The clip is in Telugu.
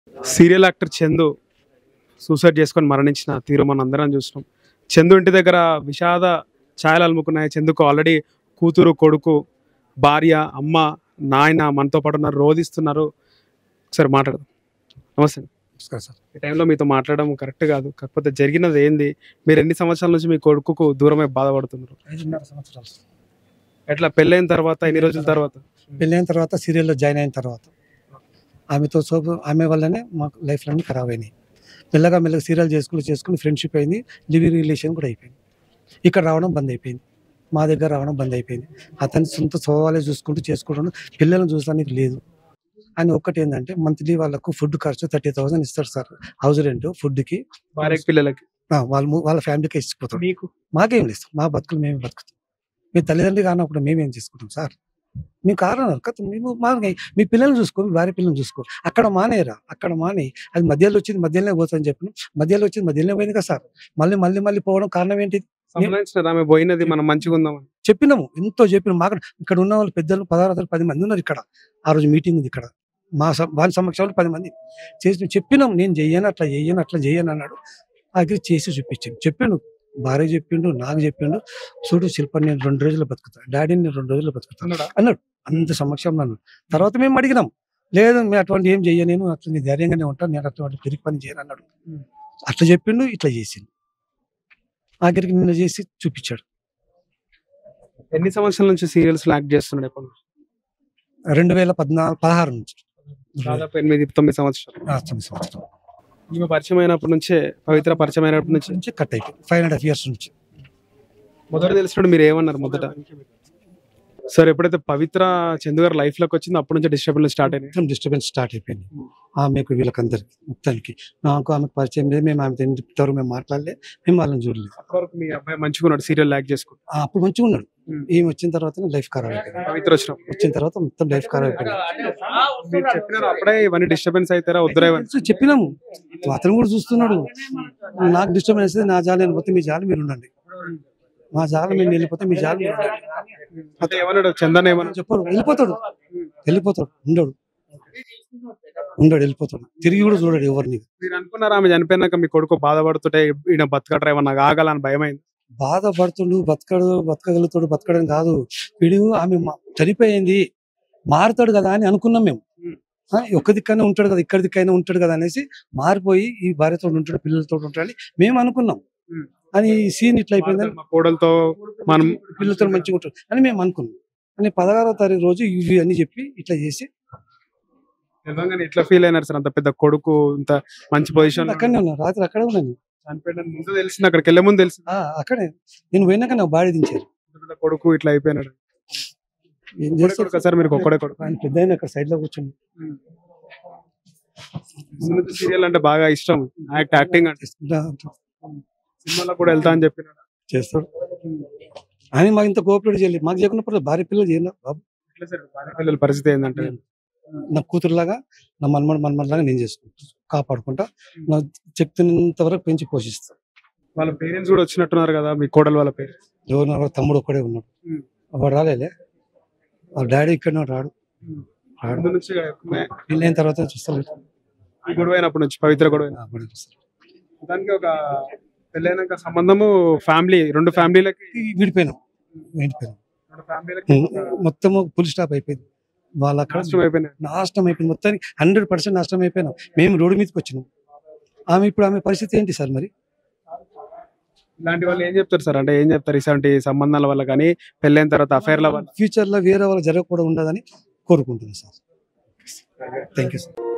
సీరియల్ యాక్టర్ చందు సూసైడ్ చేసుకొని మరణించిన తీరు మనం అందరం చూసినాం చందు ఇంటి దగ్గర విషాద ఛాయలు అలుముకున్నాయి చందుకు ఆల్రెడీ కూతురు కొడుకు భార్య అమ్మ నాయన మనతో పాటు ఉన్నారు రోధిస్తున్నారు ఒకసారి మాట్లాడదాం నమస్తే నమస్కారం సార్ ఈ టైంలో మీతో మాట్లాడడం కరెక్ట్ కాదు కాకపోతే జరిగినది ఏంది మీరు ఎన్ని సంవత్సరాల నుంచి మీ కొడుకుకు దూరమై బాధపడుతున్నారు ఐదున్నర సంవత్సరాలు సార్. ఎట్లా పెళ్ళైన తర్వాత ఎన్ని రోజుల తర్వాత పెళ్ళైన తర్వాత సీరియల్లో జాయిన్ అయిన తర్వాత ఆమెతో సోపు ఆమె వల్లనే మాకు లైఫ్ అన్నీ ఖరాబ్ అయినాయి మెల్లగా మెల్లగా సీరియల్ చేసుకుని చేసుకుని ఫ్రెండ్షిప్ అయింది లివింగ్ రిలేషన్ కూడా అయిపోయింది ఇక్కడ రావడం బంద్ అయిపోయింది మా దగ్గర రావడం బంద్ అయిపోయింది అతని సొంత స్వభావాలే చూసుకుంటూ చేసుకుంటూ పిల్లలను చూసడానికి లేదు అని ఒక్కటి ఏంటంటే మంత్లీ వాళ్ళకు ఫుడ్ ఖర్చు థర్టీ థౌసండ్ ఇస్తారు సార్ హౌస్ రెంట్ ఫుడ్కి భార్య పిల్లలకి వాళ్ళ వాళ్ళ ఫ్యామిలీకి ఇచ్చిపోతాడు మీకు మాకేం లేదు మా బతుకులు మేమే బతుకుతాం మీ తల్లిదండ్రులు కానప్పుడు మేమేం చేసుకుంటాం సార్ మీ కారణం కదా మేము మా మీ పిల్లల్ని చూసుకో మీ భార్య పిల్లల్ని చూసుకో అక్కడ మానేరా అక్కడ మానే అది మధ్యలో వచ్చింది మధ్యలోనే పోతుందని చెప్పిన మధ్యలో వచ్చింది మధ్యలోనే పోయింది కదా సార్ మళ్ళీ మళ్ళీ మళ్ళీ పోవడం కారణం ఏంటి సంబంధించిన ఆమె పోయినది మనం మంచిగా ఉందామని చెప్పినాము ఎంతో చెప్పినాము మాకు ఇక్కడ ఉన్న వాళ్ళు పెద్దలు పదహారు వందల పది మంది ఉన్నారు ఇక్కడ ఆ రోజు మీటింగ్ ఉంది ఇక్కడ మా స- వారి సమక్షంలో పది మంది చేసి చెప్పినాం నేను చెయ్యను అట్లా చెయ్యను అట్లా చెయ్యను అన్నాడు ఆఖరి చేసి చూపించాను చెప్పాను భార్య చెప్పిండు నాకు చెప్పిండు చూడు శిల్ప నేను రెండు రోజులు బతుకుతా డాడీని నేను రెండు రోజులు బతుకుతా అన్నాడా? అన్నాడు అంత సమక్షంలో అన్నాడు తర్వాత మేము అడిగినాం లేదు మేము అటువంటి ఏం చెయ్య నేను అట్లా నేను ధైర్యంగానే ఉంటాను నేను అటువంటి తిరిగి పని చేయను అన్నాడు ఉం. అట్లా చెప్పిండు ఇట్లా చేసిండు ఆఖరికి నిన్న చేసి చూపించాడు ఎన్ని సంవత్సరాల నుంచి సీరియల్స్ యాక్ట్ చేస్తున్నాడు ఎప్పుడు రెండు వేల పద్నాలుగు పదహారు నుంచి దాదాపు ఎనిమిది తొమ్మిది సంవత్సరాలు ఆ, తొమ్మిది సంవత్సరం ఈమె పరిచయం అయినప్పటి నుంచే పవిత్ర పరిచయం అయినప్పటి నుంచి నుంచి కట్ అయిపోయింది ఫైవ్ అండ్ హాఫ్ ఇయర్స్ నుంచి మొదట తెలిసినప్పుడు మీరు ఏమన్నారు మొదట సార్ ఎప్పుడైతే పవిత్ర చందు గారు లైఫ్ లోకి వచ్చిందో అప్పటి నుంచి డిస్టర్బెన్స్ స్టార్ట్ అయినాయి మొత్తం డిస్టర్బెన్స్ స్టార్ట్ అయిపోయింది ఆమెకు వీళ్ళకందరికి మొత్తానికి నాకు ఆమెకు పరిచయం లేదు మేము ఆమె ఇంతవరకు మేము మాట్లాడలే మేము వాళ్ళని చూడలేదు అప్పటి వరకు మీ అబ్బాయి మంచిగా ఉన్నాడు సీరియల్ యాక్ట్ చేసుకుంటూ ఆ, అప్పుడు మంచిగా ఉన్నాడు ఉం. ఏమి వచ్చిన తర్వాత లైఫ్ ఖరాబ్ అయిపోయింది పవిత్ర వచ్చినప్పుడు వచ్చిన తర్వాత మొత్తం లైఫ్ ఖరాబ్ అయిపోయింది మీరు చెప్పినారు అప్పుడే ఇవన్నీ డిస్టర్బెన్స్ అవుతారా వద్దురా ఇవన్నీ తెలుసు, చెప్పినాము అతను కూడా చూస్తున్నాడు నాకు డిస్టర్బెన్స్ అయితే నా జాలి వెళ్ళిపోతే మీ జాలి మీరు ఉండండి మా జాలి మీరు వెళ్ళిపోతే మీ జాలి మీరు ఉండండి అంటే ఏమన్నాడు చందన్ ఏమన్నాడు చెప్పాడు వెళ్ళిపోతాడు వెళ్ళిపోతాడు ఉండడు ఉండడు వెళ్ళిపోతాడు తిరిగి కూడా చూడడు ఎవరిని మీరు అనుకున్నారా ఆమె చనిపోయినాక మీ కొడుకు బాధపడుతుంటే ఈయన బతకట్రా ఏమన్నా ఆగాలని భయమైంది బాధపడుతుండు బతకడు బతకగలుగుతాడు బతకడం కాదు వీడు ఆమె మా- చనిపోయింది మారుతాడు కదా అని అనుకున్నాం మేము ఉం. ఆ, ఒక్క దిక్కనే ఉంటాడు కదా ఇక్కడ దిక్కైనా ఉంటాడు కదా అనేసి మారిపోయి ఈ భార్యతో ఉంటాడు పిల్లలతో ఉంటాడు మేము అనుకున్నాం ఉం. అని ఈ సీన్ ఇట్లా అయిపోయిందని మా కోడలతో మనం పిల్లలతో మంచిగా ఉంటాడు అని మేము అనుకున్నాం అని పదహారో తారీఖు రోజు ఇవి అని చెప్పి ఇట్లా చేసి నిజంగానే ఎట్లా ఫీల్ అయినారు సార్ అంత పెద్ద కొడుకు ఇంత మంచి పొజిషన్ అక్కడనే ఉన్నా రాత్రి అక్కడే ఉన్నాను చనిపోయిన ముందు తెలిసింది అక్కడికి వెళ్ళే ముందు తెలిసింది ఆ, అక్కడే నేను పోయినాక నాకు బాడీ దించారు ఇంత పెద్ద కొడుకు ఇట్లా అయిపోయినాడు ఏం ఒక్కడే చేస్తారు కొడుకు సార్ మీరు ఒక్కడే కొడుకు ఆయన పెద్ద ఆయన అక్కడ సైడ్ లో కూర్చొని సీరియల్ అంటే బాగా ఇష్టం యాక్ట్ యాక్టింగ్ అంటే చేసుకుంటా సినిమాలో కూడా వెళ్తా అని చెప్పినాడు చేస్తాడు ఆయన మాకు ఇంత కోఆపరేట్ చేయలేదు మాకు చేయకున్నప్పుడు భార్య పిల్లలు చేయలేదు బాబు ఎట్లా సార్ భార్య పిల్లల పరిస్థితి ఏంటంటే నా కూతురులాగా నా మన్మడు మన్మడిలాగా నేను చేసుకుంటా కాపాడుకుంటా నా చెప్తున్నంత వరకు పెంచి పోషిస్తా వాళ్ళ పేరెంట్స్ కూడా వచ్చినట్టున్నారు కదా మీ కోడలు వాళ్ళ పేరెంట్స్ ఎవరు తమ్ముడు ఒక్కడే ఉన్నాడు ఉం. వాడు రాలేలే వాళ్ళ డాడీ ఇక్కడ రాడు రాడు ముందు నుంచి పెళ్ళైన తర్వాత చూస్తాడు ఈ గొడవ అయినప్పటి నుంచి పవిత్ర గొడవ అయిన- ఆ, వాడు చూస్తాడు. దానికి ఒక పెళ్ళైనాక సంబంధము ఫ్యామిలీ రెండు ఫ్యామిలీలకి ఈ విడిపోయినాం విడిపోయినాం రెండు ఫ్యామిలీలకి మొత్తము ఫుల్ స్టాప్ అయిపోయింది వాళ్ళ అక్కడ నాశనం అయిపోయినాయి నాశనం అయిపోయింది మొత్తానికి హండ్రెడ్ పర్సెంట్ నాశనం అయిపోయినాం మేము రోడ్డు మీదకి వచ్చినాం ఆమె ఇప్పుడు ఆమె పరిస్థితి ఏంటి సార్ మరి ఇలాంటి వాళ్ళు ఏం చెప్తారు సార్ అంటే ఏం చెప్తారు ఇలాంటి సంబంధాల వల్ల కానీ పెళ్ళైన తర్వాత అఫైర్ల వల్ల ఫ్యూచర్ లో వేరే వాళ్ళు జరగకూడదు ఉండదని కోరుకుంటున్నాను సార్ థ్యాంక్ యూ సార్